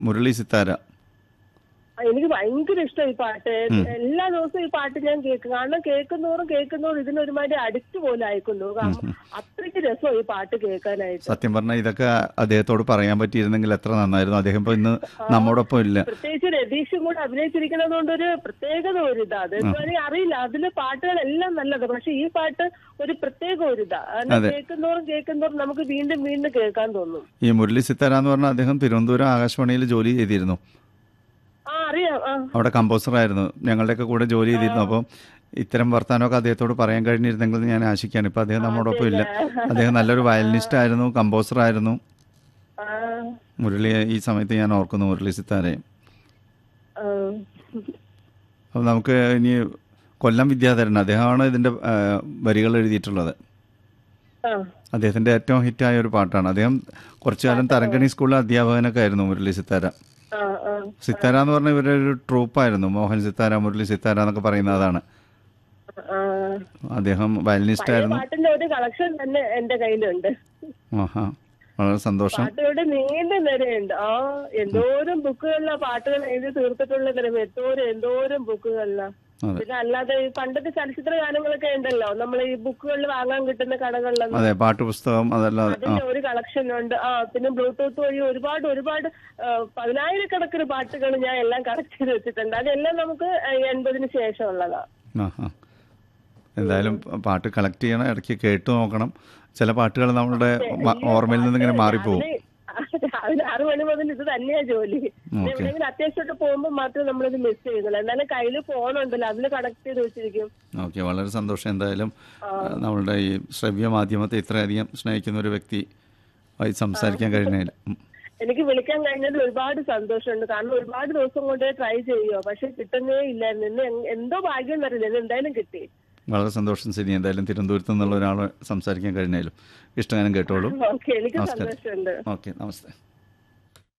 മുരളി സിത്താര ആ, എനിക്ക് ഭയങ്കര ഇഷ്ടം ഈ പാട്ട് എല്ലാ ദിവസവും ഈ പാട്ട് ഞാൻ കേൾക്കും കാരണം കേൾക്കുന്നോറും കേൾക്കുന്നോറും ഇതിനൊരുമാതിരി അഡിക്റ്റ് പോലെ അയക്കുന്നു കാരണം അത്രയ്ക്ക് രസം ഈ പാട്ട് കേൾക്കാനായിട്ട് സത്യം പറഞ്ഞാൽ ഇതൊക്കെ അദ്ദേഹത്തോട് പറയാൻ പറ്റിയിരുന്നെങ്കിൽ എത്ര നന്നായിരുന്നു അദ്ദേഹം ഇപ്പൊ ഇന്ന് നമ്മോടൊപ്പം ഇല്ല പ്രത്യേകിച്ച് രതീഷും കൂടെ അഭിനയിച്ചിരിക്കുന്നത് കൊണ്ട് ഒരു പ്രത്യേകത ഒരു ഇതാ അത് എനിക്ക് അറിയില്ല അതിലെ പാട്ടുകളെല്ലാം നല്ലത് പക്ഷെ ഈ പാട്ട് ഒരു പ്രത്യേക ഒരു ഇതാ കാരണം കേൾക്കുന്നോറും കേൾക്കുന്നോറും നമുക്ക് വീണ്ടും വീണ്ടും കേൾക്കാൻ തോന്നും ഈ മുരളി സിത്താര എന്ന് പറഞ്ഞാൽ അദ്ദേഹം തിരുവനന്തപുരം ആകാശവാണിയിൽ ജോലി ചെയ്തിരുന്നു ആ അറിയാം ആ അവിടെ കമ്പോസറായിരുന്നു ഞങ്ങളുടെയൊക്കെ കൂടെ ജോലി ചെയ്തിരുന്നു അപ്പം ഇത്തരം വർത്തമാനമൊക്കെ അദ്ദേഹത്തോട് പറയാൻ കഴിഞ്ഞിരുന്നെങ്കിൽ എന്ന് ഞാൻ ആശിക്കുകയാണ് ഇപ്പം അദ്ദേഹം നമ്മോടൊപ്പം ഇല്ല അദ്ദേഹം നല്ലൊരു വയലിനിസ്റ്റ് ആയിരുന്നു കമ്പോസർ ആയിരുന്നു ആ, മുരളി ഈ സമയത്ത് ഞാൻ ഓർക്കുന്നു മുരളി സിത്താരയെ ആ. അപ്പോൾ നമുക്ക് ഇനി കൊല്ലം വിദ്യാധരൻ അദ്ദേഹമാണ് ഇതിൻ്റെ ആ, വരികൾ എഴുതിയിട്ടുള്ളത് ആ അദ്ദേഹത്തിൻ്റെ ഏറ്റവും ഹിറ്റായ ഒരു പാട്ടാണ് അദ്ദേഹം കുറച്ചു കാലം തരങ്കണി സ്കൂളിലെ അധ്യാപകനൊക്കെ ആയിരുന്നു മുരളി സിത്താര ആ ആ സിത്താര എന്ന് പറഞ്ഞ ഇവരുടെ ഒരു ട്രൂപ്പായിരുന്നു മോഹൻ സിത്താര മുരളി സിത്താര എന്നൊക്കെ പറയുന്ന അതാണ് ആ അദ്ദേഹം വയലിനിസ്റ്റ് പഴയ ആയിരുന്നു പാട്ടിന്റെ ഒരു കളക്ഷൻ തന്നെ എന്റെ കയ്യിലുണ്ട് ആഹാ വളരെ സന്തോഷം പാട്ടുകളുടെ നീണ്ട നിരയുണ്ട് ആ എന്തോരം ബുക്കുകളിലാ പാട്ടുകൾ എഴുതി തീർത്തിട്ടുള്ള നിരം എന്തോരം എന്തോരം ബുക്കുകളിലാ അതെ പിന്നെ അല്ലാതെ ഈ പണ്ടത്തെ ചലച്ചിത്ര ഗാനങ്ങളൊക്കെ ഉണ്ടല്ലോ നമ്മൾ ഈ ബുക്കുകളിൽ വാങ്ങാൻ കിട്ടുന്ന കടകളിലൊന്നും അതെ പാട്ടുപുസ്തകം അതല്ലാതെ ആ അതിന്റെ ഒരു കളക്ഷൻ ഉണ്ട് ആ പിന്നെ ബ്ലൂടൂത്ത് വഴി ഒരുപാട് ഒരുപാട് ആ, പതിനായിരക്കണക്കിന് പാട്ടുകൾ ഞാൻ എല്ലാം കളക്ട് ചെയ്ത് വെച്ചിട്ടുണ്ട് അതെല്ലാം നമുക്ക് എൺപതിന് ശേഷമുള്ളതാ ആഹാ എന്തായാലും പാട്ട് കളക്ട് ചെയ്യണം ഇടയ്ക്ക് കേട്ടു നോക്കണം ചില പാട്ടുകൾ നമ്മളുടെ മ- ഓർമ്മയിൽ നിന്ന് ഇങ്ങനെ മാറിപ്പോവും രാവിലെ രാവിലെ ആറു മണി മുതൽ ഇത് തന്നെയാ ജോലി ഓക്കെ എവിടെയെങ്കിലും അത്യാവശ്യമായിട്ട് പോകുമ്പോൾ മാത്രമേ നമ്മളിത് മിസ് ചെയ്യുന്നുള്ളൂ എന്നാലും കയ്യിൽ ഫോണുണ്ടല്ലോ അതിൽ കണക്ട് ചെയ്ത് വെച്ചിരിക്കും ഓക്കെ വളരെ സന്തോഷം എന്തായാലും നമ്മളുടെ ഈ ശ്രവ്യ മാധ്യമത്തെ ഇത്രയധികം സ്നേഹിക്കുന്ന ഒരു വ്യക്തി ആയി സംസാരിക്കാൻ കഴിഞ്ഞതിൽ ഉം. എനിക്ക് വിളിക്കാൻ കഴിഞ്ഞതിൽ ഒരുപാട് സന്തോഷമുണ്ട് കാരണം ഒരുപാട് ദിവസം കൊണ്ട് ട്രൈ ചെയ്യുക പക്ഷെ കിട്ടുന്നേ ഇല്ലായിരുന്നു ഇന്ന് എങ്- എന്തോ ഭാഗ്യം എന്നറിയില്ല ഇന്ന് എന്തായാലും കിട്ടി വളരെ സന്തോഷം ശരി എന്തായാലും തിരുവനന്തപുരത്ത് നിന്നുള്ള ഒരാൾ സംസാരിക്കാൻ കഴിഞ്ഞാലും ഇഷ്ടഗാനം കേട്ടോളൂ ഓക്കെ എനിക്ക് നമസ്കാരം. സന്തോഷമുണ്ട് ഓക്കെ നമസ്തേ